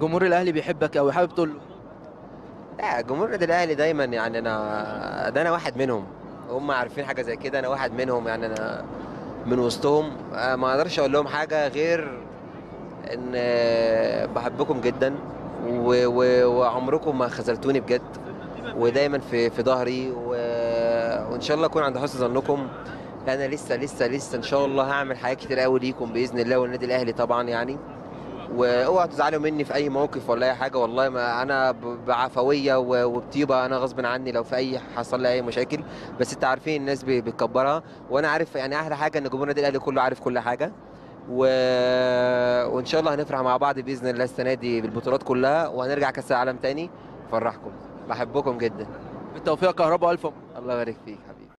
جمهور الاهلي بيحبك قوي حابب تقول له لا جمهور النادي الاهلي دايما يعني انا ده انا واحد منهم هم عارفين حاجه زي كده انا واحد منهم يعني انا من وسطهم آه، ما اقدرش اقول لهم حاجه غير ان آه، بحبكم جدا و- و- وعمركم ما خذلتوني بجد ودايما في في ظهري و- وان شاء الله اكون عند حسن ظنكم انا لسه لسه لسه ان شاء الله هعمل حاجات كتير قوي ليكم باذن الله والنادي الاهلي طبعا يعني واوعوا تزعلوا مني في اي موقف ولا اي حاجه والله ما انا ب- بعفويه و- وبطيبه انا غصب عني لو في اي حصل لي اي مشاكل بس انت عارفين الناس بي- بتكبرها وانا عارف يعني احلى حاجه ان جمهور النادي الاهلي كله عارف كل حاجه و... وان شاء الله هنفرح مع بعض باذن الله السنه دي بالبطولات كلها وهنرجع كاس العالم تاني فرحكم بحبكم جدا بالتوفيق يا كهربا الف مبروك. الله يبارك فيك